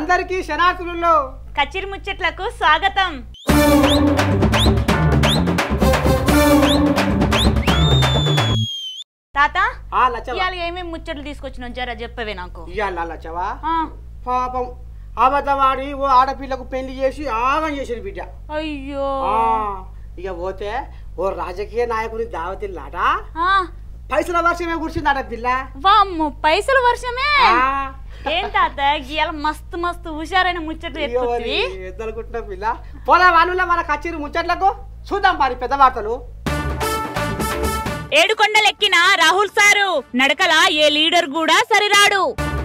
అందరికీ శనార్థులలో కచ్చిరి ముచ్చట్లకు స్వాగతం తాత ఆ లచ్చవా ఇవాళ ఏమేమి ముచ్చట్లు తీసుకొచ్చినావు జరా చెప్పవే నాకు ఇయ్యాల లచ్చవా ఆ, పాపం అబద్ధవాడి ఓ ఆడపిల్లకు పెళ్లి చేసి ఆగం చేసిన బిడ్డ అయ్యో ఆ, ఇక పోతే ఓ రాజకీయ నాయకుని దావతిల్లాట ఆ, పైసల వర్షమే కూర్చుందట పిల్ల వామ్మో పైసల వర్షమే ఆ, ఏం తాత ఇవాళ మస్తు మస్తు హుషారైన ముచ్చట్లు ఇయ్యో మరి ఎత్తుకుతివి ఎద్దనుకుంటున్నా పిల్ల పోలా వాళ్ళు మన కచేరి ముచ్చట్లకు చూద్దాం మరి పెద్ద వార్తలు ఏడు కొండలెక్కిన రాహుల్ సారు నడకల ఏ లీడర్ కూడా సరిరాడు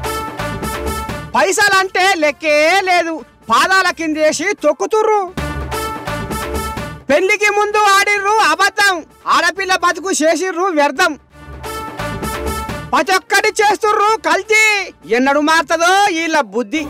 పైసలంటే లెక్కే లేదు పాదాల కిందేసి తొక్కుతుర్రు పెళ్లికి ముందు ఆడిర్రు అబద్ధం ఆడపిల్ల బతుకు చేసిర్రు వ్యర్థం ప్రతి ఒక్కటి చేస్తుర్రు కల్తీ ఎన్నడు మారుతుందో వీళ్ళ బుద్ధి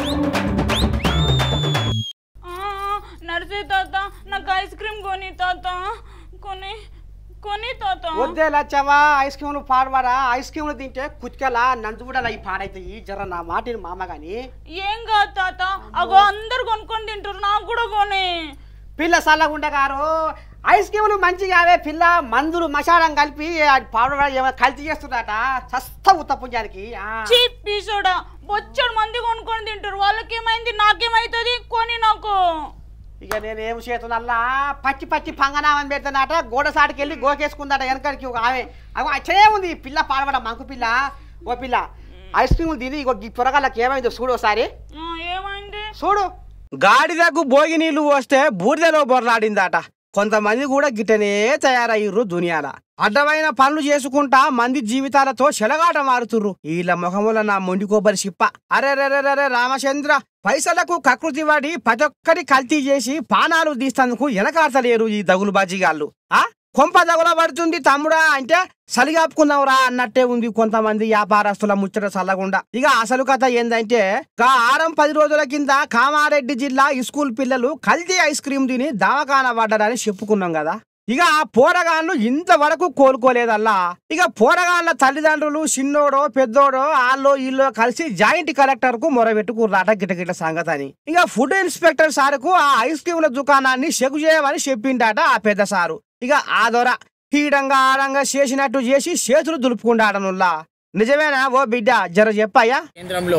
నడిచే తాత నాకు ఐస్ క్రీమ్ కొని తాత కొని కొని తాత వద్దే లచ్చవా ఐస్ క్రీమ్లు పాడవాడా ఐస్ క్రీమ్లు తింటే కుతికల నందుగుడలా ఈ పాడైతాయి జర నా మాటిని మామ గాని ఏం కాదు తాత అగో అందరు కొనుక్కొని తింటారు నాకు కూడా కొని పిల్ల సల్లగుండగారు ఐస్ క్రీములు మంచిగా అవే పిల్ల మందులు మసాలం కలిపి పాడవాడ ఏమైనా కల్తీ చేస్తున్నట చస్త ఉత్తపుంజానికి చీ పీసోడా బొచ్చడు మంది కొనుక్కొని తింటారు వాళ్ళకేమైంది నాకేమైతుంది కొని నాకు ఇక నేను ఏం చేతున్నల్లా పచ్చి పచ్చి పంగనామని పెడుతున్నట గోడ సాటికి వెళ్ళి గోకేసుకుందట వెనకడికి ఒక ఆమె అగో అచ్చే ఉంది ఈ పిల్ల పాడబడ మంకు పిల్ల ఓ పిల్ల ఐస్ క్రీములు తిని ఇగో ఈ పొరగాళ్ళకి ఏమైందో చూడు ఒకసారి ఆ, ఏమైంది చూడు గాడిదకు భోగి నీళ్లు పోస్తే బూడిదలో బొరలాడిందట కొంతమంది కూడా గిట్టనే తయారయ్యిర్రు దునియాల అడ్డమైన పనులు చేసుకుంటా మంది జీవితాలతో చెలగాట మారుతుర్రు వీళ్ళ ముఖముల నా మొండి కొబ్బరి చిప్ప అరే రే రామచంద్ర పైసలకు కకృతి వాడి ప్రతి ఒక్కరి కల్తీ చేసి పానాలు తీస్తందుకు వెనకాడతలేరు ఈ దగులు బాజీగాళ్ళు ఆ కొంప దగుల పడుతుంది తమ్ముడా అంటే సలిగాపుకుందాంరా అన్నట్టే ఉంది కొంతమంది వ్యాపారస్తుల ముచ్చట చల్లగుండా ఇక అసలు కథ ఏందంటే గా ఆరం పది రోజుల కింద కామారెడ్డి జిల్లా స్కూల్ పిల్లలు కల్తీ ఐస్ క్రీమ్ తిని దవాఖాన పడ్డారని చెప్పుకున్నాం కదా ఇక ఆ పోరగాళ్ళు ఇంతవరకు కోలుకోలేదల్లా ఇక పోరగాళ్ళ తల్లిదండ్రులు చిన్నోడో పెద్దోడో ఆళ్ళో ఈళ్ళో కలిసి జాయింట్ కలెక్టర్ కు మొరబెట్టుకుర్రాట గిటగిట సంగతి అని ఇక ఫుడ్ ఇన్స్పెక్టర్ సారుకు ఆ ఐస్ క్రీముల దుకాణాన్ని చెక్ చేయమని చెప్పిండట ఆ పెద్ద సారు ఇక ఆ దొర హీడంగా ఆడంగా చేసినట్టు చేసి చేతులు దులుపుకుంటాడనుల్లా నిజమేనా ఓ బిడ్డ జర చెప్పాయా కేంద్రంలో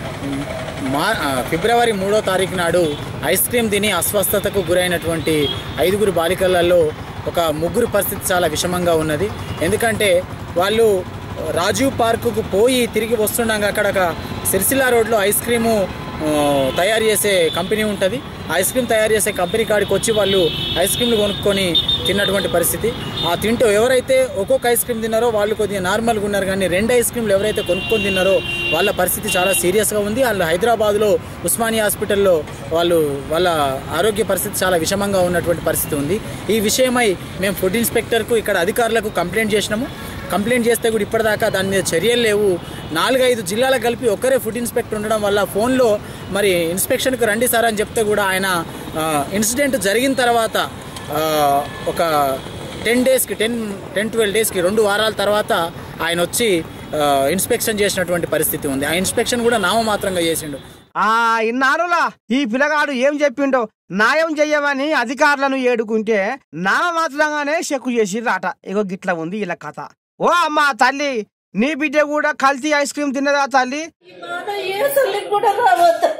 మా ఆ, ఫిబ్రవరి మూడో తారీఖు నాడు ఐస్ క్రీమ్ తిని అస్వస్థతకు గురైనటువంటి ఐదుగురు బాలికలలో ఒక ముగ్గురు పరిస్థితి చాలా విషమంగా ఉన్నది ఎందుకంటే వాళ్ళు రాజీవ్ పార్కుకు పోయి తిరిగి వస్తుండగా అక్కడ ఒక సిరిసిల్ల రోడ్లో ఐస్ క్రీము ఆ, తయారు చేసే కంపెనీ ఉంటుంది ఐస్ క్రీమ్ తయారు చేసే కంపెనీ కాడికి వచ్చి వాళ్ళు ఐస్ క్రీమ్లు కొనుక్కొని తిన్నటువంటి పరిస్థితి ఆ తింటూ ఎవరైతే ఒక్కొక్క ఐస్ క్రీమ్ తిన్నారో వాళ్ళు కొద్దిగా నార్మల్గా ఉన్నారు కానీ రెండు ఐస్ క్రీమ్లు ఎవరైతే కొనుక్కొని తిన్నారో వాళ్ళ పరిస్థితి చాలా సీరియస్గా ఉంది వాళ్ళు హైదరాబాద్లో ఉస్మానియా హాస్పిటల్లో వాళ్ళు వాళ్ళ ఆరోగ్య పరిస్థితి చాలా విషమంగా ఉన్నటువంటి పరిస్థితి ఉంది ఈ విషయమై మేము ఫుడ్ ఇన్స్పెక్టర్కు ఇక్కడ అధికారులకు కంప్లైంట్ చేసినాము కంప్లైంట్ చేస్తే కూడా ఇప్పటిదాకా దాని మీద చర్యలు లేవు నాలుగైదు జిల్లాలకు కలిపి ఒక్కరే ఫుడ్ ఇన్స్పెక్టర్ ఉండడం వల్ల ఫోన్లో మరి ఇన్స్పెక్షన్కి రండి సార్ అని చెప్తే కూడా ఆయన ఆ, ఇన్సిడెంట్ జరిగిన తర్వాత ఆ, ఒక టెన్ డేస్కి టెన్ టెన్ ట్వెల్వ్ డేస్కి రెండు వారాల తర్వాత ఆయన వచ్చి ఆ, ఇన్స్పెక్షన్ చేసినటువంటి పరిస్థితి ఉంది ఆ ఇన్స్పెక్షన్ కూడా నామమాత్రంగా చేసిండు ఆ ఇన్నారులా ఈ పిల్లగాడు ఏం చెప్పిండో న్యాయం చెయ్యమని అధికారులను ఏడుకుంటే నామమాత్రంగానే చెక్కు చేసిర్రాట ఇగో గిట్ల ఉంది ఇలా కథ ఓ అమ్మా తల్లి నీ బిడ్డ కూడా కల్తీ ఐస్ క్రీమ్ తిన్నదా తల్లి నాన్న ఏ తల్లి కూడా రావద్దు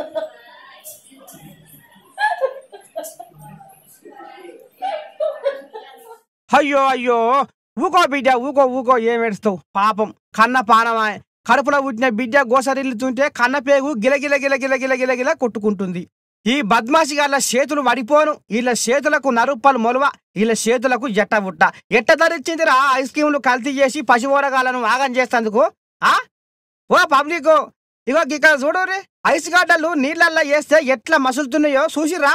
అయ్యో అయ్యో ఊకో బిడ్డ ఊకో ఊకో ఏం ఏడుస్తావు పాపం కన్న పానమా కడుపులో పుట్టిన బిడ్డ గోసరిల్లుతుంటే కన్న పేగు గిలగిల గిల గిల గిల గిల గిల కొట్టుకుంటుంది ఈ బద్మాషి గాళ్ళ చేతులు వడిపోను వీళ్ళ చేతులకు నరుప్పలు మొలవ వీళ్ళ చేతులకు జట్ట బుట్ట ఎట్ట ధరించిందిరా ఐస్ క్రీములు కల్తీ చేసి పసివోరగాళ్ళను ఆగం చేస్తందుకు ఆ ఓ పబ్లిక్ ఇగో ఇక్కడ చూడు ఐస్ గడ్డలు నీళ్ళల్లో వేస్తే ఎట్లా మసులుతున్నాయో చూసిరా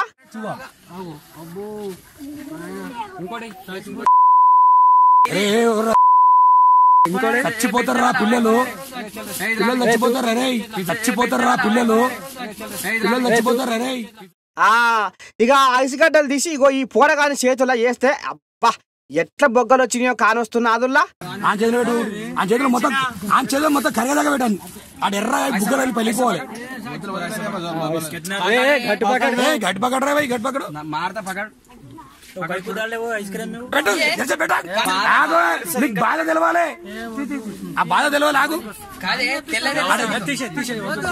చచ్చిపోతారా పిల్లలు పిల్లలు చచ్చిపోతారా రే చచ్చిపోతారా పిల్లలు పిల్లలు చచ్చిపోతారా రే ఆ ఇక ఐస్ గడ్డలు తీసి ఇగో ఈ పోరగాని చేతుల్లో వేస్తే అబ్బా ఎట్లా బొగ్గలు వచ్చినాయో కానొస్తున్నా అదుల్లా ఆ చేతులు పెట్టు ఆ చేతులు మొత్తం ఆ చేతులు మొత్తం కరగదాకా పెట్టాను ఆ ఎర్ర బుగ్గలు వెళ్ళి వెళ్ళిపోవాలి ఏ, గట్టి పక్కడరా భయ్ గట్టి పక్కడు मारता पकड़ पकड़ को डाले वो आइसक्रीम में वो పెట్టు తెచ్చే పెట్టు. ఆగు నీకు బాధ తెలవాలి ఆ బాధ తెలవాలి ఆగు ఆడ तीसे तीसे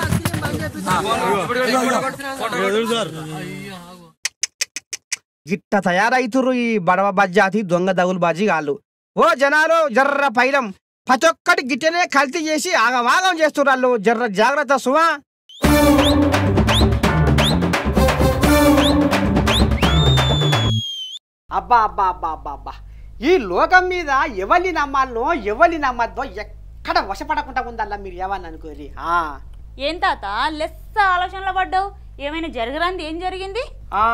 గిట్ట తయారైతుర్రు ఈ బడవ బజ్జాతి దొంగ దగులు బాజీ గాళ్ళు ఓ జనాలు జర్ర పైలం ప్రతి ఒక్కటి గిట్టనే కల్తీ చేసి ఆగమాగం చేస్తున్నారు జర్ర జాగ్రత్త సుమా అబ్బా అబ్బా అబ్బా అబ్బా అబ్బా ఈ లోకం మీద ఎవరిని నమ్మాలనో ఎవరిని నమ్మద్దో ఎక్కడ వశపడకుండా ఉందల్లా మీరు ఏమని అనుకోరి ఆ ఏం తాత లెస్స ఆలోచనలో పడ్డావు ఏమైనా జరగరాంది ఏం జరిగింది ఆ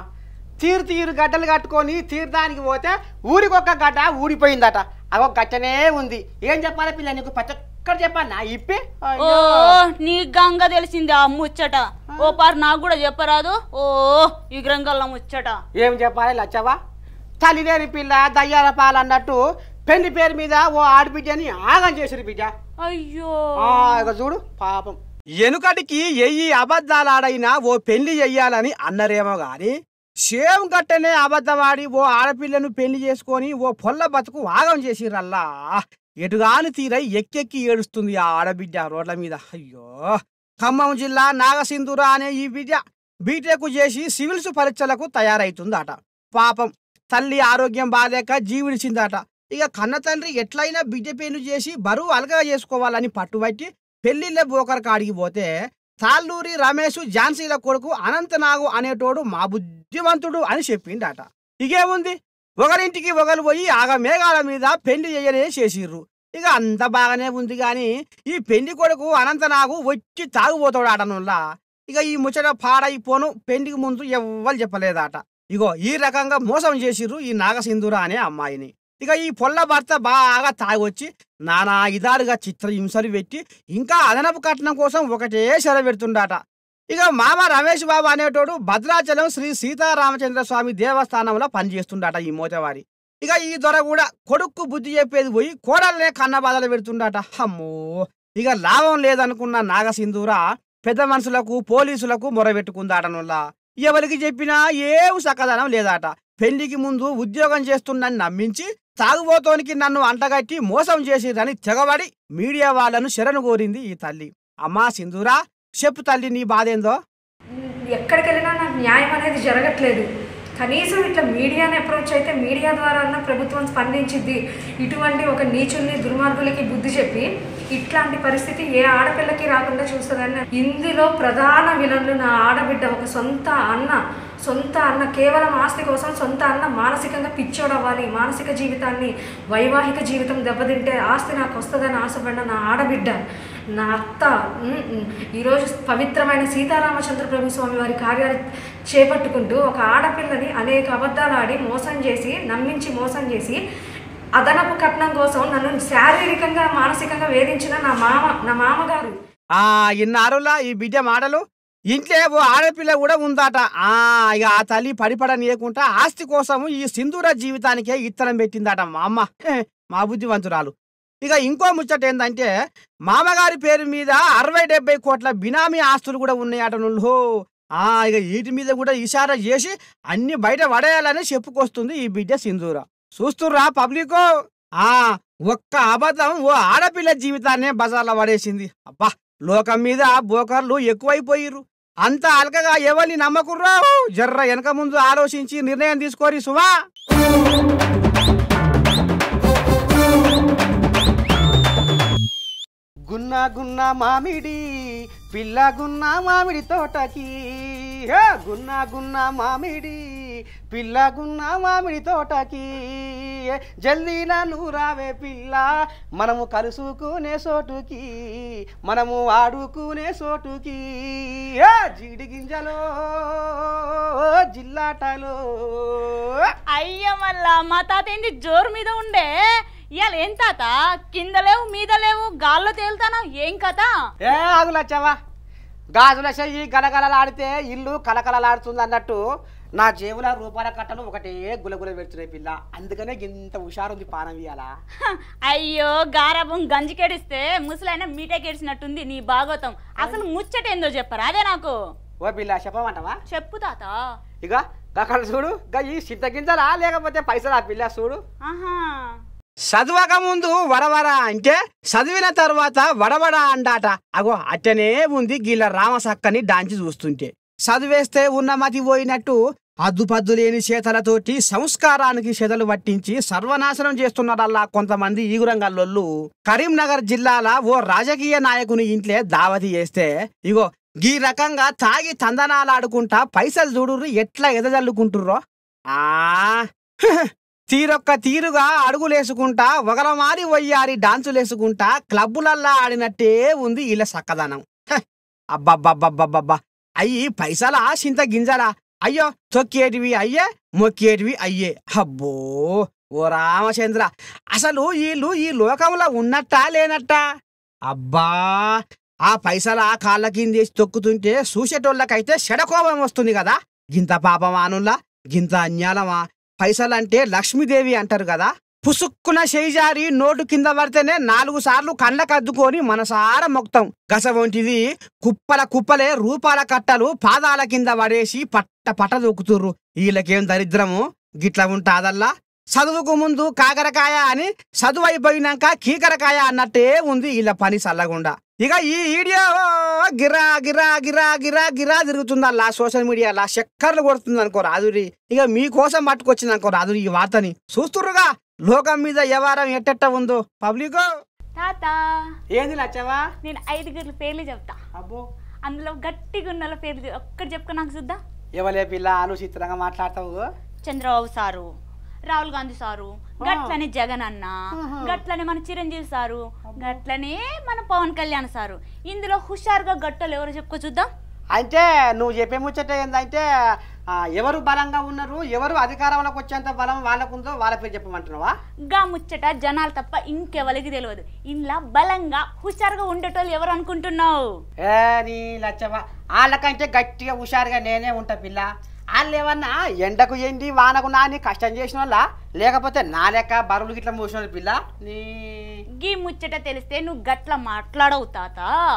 తీరు తీరు గడ్డలు కట్టుకొని తీర్థానికి పోతే ఊరికొక్క గడ్డ ఊడిపోయిందట అగో గట్టనే ఉంది ఏం చెప్పాలి పిల్ల నీకు ప్రతి ఒక్కరు చెప్పాలి నా ఇప్పి ఓ నీ గంగ తెలిసింది ఆ ముచ్చట ఓ పారు నాకు కూడా చెప్పరాదు ఓ ఈ గ్రంగల్ల ముచ్చట ఏం చెప్పాలి లచ్చవా తల్లిలేని పిల్ల దయ్యాల పాలు అన్నట్టు పెళ్లి పేరు మీద ఓ ఆడబిడ్డని ఆగం చేసిరు బిడ్డ అయ్యో ఆ, ఇక చూడు పాపం ఎనుకటికి ఎయ్యి అబద్ధాలు ఆడైనా ఓ పెళ్లి చెయ్యాలని అన్నరేమో గాని సేమ్ గట్టనే అబద్ధమాడి ఓ ఆడపిల్లను పెళ్లి చేసుకొని ఓ పొల్ల బతుకు ఆగం చేసిరల్లా ఎటుగాని తీరై ఎక్కెక్కి ఏడుస్తుంది ఆ ఆడబిడ్డ రోడ్ల మీద అయ్యో ఖమ్మం జిల్లా నాగసింధుర అనే ఈ బిడ్డ బీటెక్ చేసి సివిల్స్ పరీక్షలకు తయారైతుందట పాపం తల్లి ఆరోగ్యం బాగాలేక జీవిడిచిందట ఇక కన్న తండ్రి ఎట్లయినా బిడ్డ పెళ్లి చేసి బరువు అలగా చేసుకోవాలని పట్టుబట్టి పెళ్లిళ్ళ బోకర్ కాడికి పోతే తాళ్ళూరి రమేష్ ఝాన్సీల కొడుకు అనంతనాగు అనేటోడు మా బుద్ధిమంతుడు అని చెప్పిండట ఇకేముంది ఒకరింటికి ఒకరు పోయి ఆగ మేఘాల మీద పెళ్లి చేయనే చేసిర్రు ఇక అంత బాగానే ఉంది కానీ ఈ పెళ్లి కొడుకు అనంతనాగు వచ్చి తాగుపోతాడు ఆటనుల్లా ఇక ఈ ముచ్చట పాడైపోను పెళ్లికి ముందు ఎవ్వరు చెప్పలేదట ఇగో ఈ రకంగా మోసం చేసిర్రు ఈ నాగసింధుర అనే అమ్మాయిని ఇక ఈ పొల్ల భర్త బాగా తాగొచ్చి నానా ఇదారుగా చిత్ర హింసలు పెట్టి ఇంకా అదనపు కట్నం కోసం ఒకటే సెర పెడుతుండట ఇక మామ రమేష్ బాబు అనేటోడు భద్రాచలం శ్రీ సీతారామచంద్ర స్వామి దేవస్థానంలో పనిచేస్తుండట ఈ మోతవారి ఇక ఈ దొర కూడా కొడుక్కు బుద్ధి చెప్పేది పోయి కోడలనే కన్న బాధలు పెడుతుండట అమ్మో ఇక లాభం లేదనుకున్న నాగసింధూర పెద్ద మనుషులకు పోలీసులకు మొరబెట్టుకుందాటనుల్లా ఎవరికి చెప్పినా ఏం సకదనం లేదట పెళ్లికి ముందు ఉద్యోగం చేస్తున్నని నమ్మించి తాగుబోతోనికి నన్ను అంటగట్టి మోసం చేసిరని తెగబడి మీడియా వాళ్ళను శరణు కోరింది ఈ తల్లి అమ్మా సింధూరా చెప్పు తల్లి నీ బాధేందో ఎక్కడికి వెళ్ళినా నాకు న్యాయం అనేది జరగట్లేదు కనీసం ఇట్లా మీడియాని అప్రోచ్ అయితే మీడియా ద్వారా అన్న ప్రభుత్వం స్పందించిద్ది ఇటువంటి ఒక నీచుల్ని దుర్మార్గులకి బుద్ధి చెప్పి ఇట్లాంటి పరిస్థితి ఏ ఆడపిల్లకి రాకుండా చూస్తుందని ఇందులో ప్రధాన విలన్లు నా ఆడబిడ్డ ఒక సొంత అన్న సొంత అన్న కేవలం ఆస్తి కోసం సొంత అన్న మానసికంగా పిచ్చోడవ్వాలి మానసిక జీవితాన్ని వైవాహిక జీవితం దెబ్బతింటే ఆస్తి నాకు వస్తుందని ఆశపడిన నా ఆడబిడ్డ నా అత్త ఉమ్, ఉమ్, ఈరోజు పవిత్రమైన సీతారామచంద్ర ప్రభు స్వామి వారి కార్యాలు చేపట్టుకుంటూ ఒక ఆడపిల్లని అనేక అబద్ధాలు ఆడి మోసం చేసి నమ్మించి మోసం చేసి అదనపు కట్నం కోసం నన్ను శారీరకంగా మానసికంగా వేధించిన నా మామ నా మామగారు ఆ ఇన్నారులా ఈ బిడ్డ మాటలు ఇంట్లో ఓ ఆడపిల్ల కూడా ఉందట ఆ ఇక ఆ తల్లి పడిపడనీయకుండా ఆస్తి కోసము ఈ సింధూర జీవితానికే ఇత్తనం పెట్టిందట మా అమ్మ హే, మా బుద్ధివంతురాలు ఇక ఇంకో ముచ్చట ఏంటంటే మామగారి పేరు మీద అరవై డెబ్బై కోట్ల బినామీ ఆస్తులు కూడా ఉన్నాయట నువ్వు ఆ ఇక వీటి మీద కూడా ఇషారా చేసి అన్ని బయట పడేయాలని చెప్పుకొస్తుంది ఈ బిడ్డ సింధూర చూస్తుర్రా పబ్లిక్ ఆ ఒక్క అబద్ధం ఓ ఆడపిల్ల జీవితాన్నే బజార్లో పడేసింది అబ్బా లోకం మీద బోకర్లు ఎక్కువైపోయిర్రు అంత అలకగా ఎవరిని నమ్మకుర్రా జర్ర వెనక ముందు ఆలోచించి నిర్ణయం తీసుకోరి సుమా గున్న గున్న మామిడి పిల్ల గున్న మామిడి తోటకి హే, గున్న గున్న మామిడి పిల్ల గున్న మామిడి తోటకి జల్దీ నన్ను రావే పిల్ల మనము కలుసుకునే చోటుకి మనము ఆడుకునే చోటుకి హే, జీడి గింజలో జిల్లాటలో అయ్య మళ్ళా మా తాత ఏంది జోరు మీద ఉండే ఇవాళ ఏం తాత కింద లేవు మీద లేవు గాల్లో తేలుతానా ఏం కథ ఏ ఆగులచ్చావా గాజుల చెయ్యి గలగలలాడితే ఇల్లు కలకలలాడుతుంది అన్నట్టు నా జేబుల రూపాయల కట్టలు ఒకటే గులగుల పెడుతున్నాయి పిల్ల అందుకనే ఇంత హుషారుంది పానం ఇయ్యాల హ, అయ్యో గారాబం గంజికెడిస్తే ముసలైన మీటకెడిసినట్టుంది నీ భాగవతం అసలు ముచ్చటేందో చెప్పరా అదే నాకు ఓ పిల్ల చెప్పమంటావా చెప్పు తాత ఇక అక్కడ చూడు ఇక ఈ చింతగింజలా లేకపోతే పైసలా పిల్ల చూడు ఆహా చదవక ముందు వడవడ అంటే చదివిన తర్వాత వడవడ అండాట అగో అట్టనే ఉంది గీళ్ళ రామసక్కని డాంచి చూస్తుంటే చదివేస్తే ఉన్న మతి పోయినట్టు అద్దుపద్దు లేని చేతలతోటి సంస్కారానికి చెదలు పట్టించి సర్వనాశనం చేస్తున్నారల్లా కొంతమంది ఈగురంగల్లోళ్ళు కరీంనగర్ జిల్లాల ఓ రాజకీయ నాయకుని ఇంట్లే దావతి చేస్తే ఇగో ఈ రకంగా తాగి తందనాలాడుకుంటా పైసలు చూడుర్రు ఎట్లా ఎదజల్లుకుంటుర్రో ఆ తీరొక్క తీరుగా అడుగులేసుకుంటా ఒకలమారి వయ్యారి డాన్సులేసుకుంటా క్లబ్బులల్లా ఆడినట్టే ఉంది వీళ్ళ సక్కదనం హ! అబ్బబ్బబ్బబ్బబ్బబ్బా అయ్యి పైసలా చింత గింజలా అయ్యో తొక్కేటివి అయ్యే మొక్కేటివి అయ్యే అబ్బో ఓ రామచంద్ర అసలు వీళ్ళు ఈ లోకంలో ఉన్నట్టా లేనట్టా అబ్బా ఆ పైసలు ఆ కాళ్ళ కిందేసి తొక్కుతుంటే చూసేటోళ్ళకైతే షడకోపం వస్తుంది కదా గింత పాపమానుల్లా గింత అన్యాలమా పైసలంటే లక్ష్మీదేవి అంటారు కదా పుసుక్కున చేయిజారి నోటు కింద పడితేనే నాలుగు సార్లు కళ్ళకద్దుకొని మనసార మొక్తాం గస వంటిది కుప్పల కుప్పలే రూపాల కట్టలు పాదాల కింద పడేసి పట్ట పట్ట దొక్కుతుర్రు వీళ్ళకేం దరిద్రము గిట్ల ఉంటాదల్లా చదువుకు ముందు కాకరకాయ అని చదువు అయిపోయినాక కీకరకాయ అన్నట్టే ఉంది వీళ్ళ పని చల్లగుండా ఇక ఈ వీడియో గిరా గిరా గిరా గిరా గిరా తిరుగుతుందల్లా సోషల్ మీడియాలా చక్కర్లు కొడుతుంది అనుకో రాదురి ఇక మీకోసం పట్టుకొచ్చింది అనుకో రాదురి ఈ వార్తని చూస్తుర్రుగా లోకం మీద వ్యవహారం ఎట్టెట్ట ఉందో పబ్లిక్ తాత ఏంది నచ్చవా నేను ఐదుగురు పేర్లు చెప్తా అబ్బో అందులో గట్టిగా ఉన్న పేర్లు చెప్- ఒక్కటి చెప్పుకో నాకు చూద్దా ఎవలే పిల్ల అనుచిత్రంగా మాట్లాడతావు చంద్రబాబు సారు రాహుల్ గాంధీ సారు గట్లనే జగన్ అన్న గట్లనే మన చిరంజీవి సారు గట్లనే మన పవన్ కళ్యాణ్ సారు ఇందులో హుషారుగా గట్టలు ఎవరు చెప్పుకో చూద్దాం అంటే నువ్వు చెప్పే ముచ్చట ఏంటంటే ఆ, ఎవరు బలంగా ఉన్నారు ఎవరు అధికారంలోకి వచ్చేంత బలం వాళ్ళకుందో వాళ్ళ పేరు చెప్పమంటున్నావా గా ముచ్చట జనాలు తప్ప ఇంకెవరికి తెలియదు ఇంట్లో బలంగా హుషారుగా ఉండేటోళ్ళు ఎవరు అనుకుంటున్నావు ఏ నీ లచ్చవా వాళ్ళకంటే గట్టిగా హుషారుగా నేనే ఉంటా పిల్ల వాళ్ళు ఏమన్నా ఎండకు ఎండి వానకు నాని కష్టం చేసిన వాళ్ళ లేకపోతే నా లెక్క బరువులు గిట్ల మూసిన వాళ్ళ పిల్ల నీ గీ ముచ్చట తెలిస్తే నువ్వు గట్ల మాట్లాడవు తాత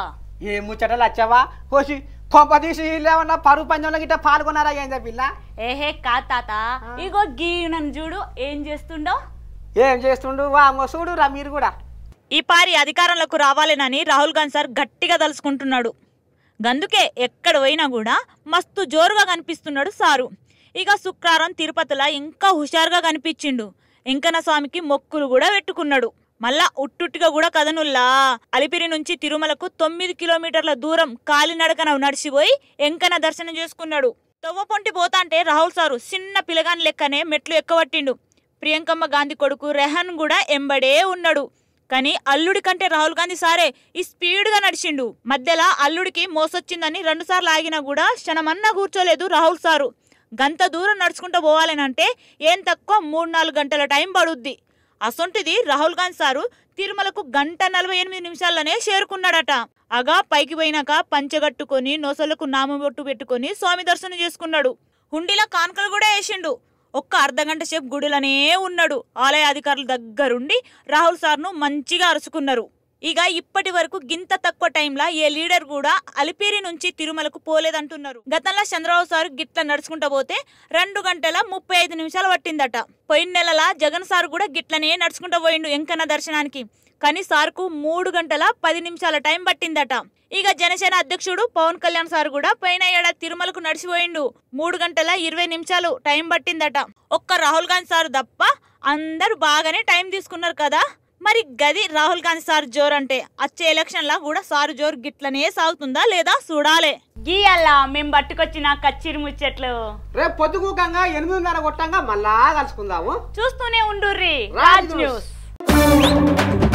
ఏ ముచ్చట లచ్చవా కోసి కొంప తీసి ఏమన్నా పరుగు పంచంలో గిట్ట పాల్గొన్నారా ఏందా పిల్ల ఏహే కా తాత ఇగో గీ నన్ను చూడు ఏం చేస్తుండో ఏం చేస్తుండు వామో చూడురా మీరు కూడా ఈ పారి అధికారంలోకి రావాలేనని రాహుల్ గాంధీ సార్ గట్టిగా తలుసుకుంటున్నాడు గందుకే ఎక్కడ పోయినా కూడా మస్తు జోరుగా కనిపిస్తున్నాడు సారు ఇక శుక్రవారం తిరుపతిలో ఇంకా హుషారుగా కనిపించిండు వెంకన్న స్వామికి మొక్కులు కూడా పెట్టుకున్నాడు మళ్ళా ఉట్టుట్టుగా కూడా కదనుల్లా అలిపిరి నుంచి తిరుమలకు తొమ్మిది కిలోమీటర్ల దూరం కాలినడకన నడిచిపోయి వెంకన్న దర్శనం చేసుకున్నాడు తొవ్వపొంటి పోతాంటే రాహుల్ సారు చిన్న పిలగాని లెక్కనే మెట్లు ఎక్కబట్టిండు ప్రియాంకమ్మ గాంధీ కొడుకు రెహన్ కూడా ఎంబడే ఉన్నాడు కానీ అల్లుడి కంటే రాహుల్ గాంధీ సారే ఈ స్పీడ్గా నడిచిండు మధ్యలో అల్లుడికి మోసొచ్చిందని రెండుసార్లు ఆగినా కూడా క్షణమన్నా కూర్చోలేదు రాహుల్ సారు గంత దూరం నడుచుకుంటూ పోవాలనంటే ఏం తక్కువ మూడు నాలుగు గంటల టైం పడుద్ది అసొంటిది రాహుల్ గాంధీ సారు తిరుమలకు గంట నలభై ఎనిమిది నిమిషాల్లోనే చేరుకున్నాడట అగా పైకి పోయినాక పంచగట్టుకొని నొసలకు నామబొట్టు పెట్టుకొని స్వామి దర్శనం చేసుకున్నాడు హుండీలో కానుకలు కూడా వేసిండు ఒక్క అర్ధ గంట సేపు గుడిలోనే ఉన్నాడు ఆలయ అధికారుల దగ్గరుండి రాహుల్ సార్ను మంచిగా అరుచుకున్నారు ఇక ఇప్పటి వరకు గింత తక్కువ టైంలో ఏ లీడర్ కూడా అలిపిరి నుంచి తిరుమలకు పోలేదంటున్నారు గతంలో చంద్రబాబు సార్ గిట్ల నడుచుకుంటా పోతే రెండు గంటల ముప్పై ఐదు నిమిషాలు పట్టిందట పోయిన నెలల జగన్ సార్ కూడా గిట్లనే నడుచుకుంటా పోయిండు ఎంకన్న దర్శనానికి కానీ సార్కు మూడు గంటల పది నిమిషాల టైం పట్టిందట ఇక జనసేన అధ్యక్షుడు పవన్ కళ్యాణ్ సార్ కూడా పోయిన ఏడాది తిరుమలకు నడిచిపోయిండు మూడు గంటల ఇరవై నిమిషాలు టైం పట్టిందట ఒక్క రాహుల్ గాంధీ సార్ తప్ప అందరూ బాగానే టైం తీసుకున్నారు కదా మరి గది రాహుల్ గాంధీ సార్ జోర్ అంటే వచ్చే ఎలక్షన్ లా కూడా సారు జోర్ గిట్లనే సాగుతుందా లేదా చూడాలే గీయల్లా మేము పట్టుకొచ్చిన కచ్చిరి ముచ్చట్లు రేపు పొద్దుగూకంగా ఎనిమిదిన్నర కొట్టంగా మళ్ళా కలుసుకుందాము చూస్తూనే ఉండుర్రి రాజ్ రాజ్ న్యూస్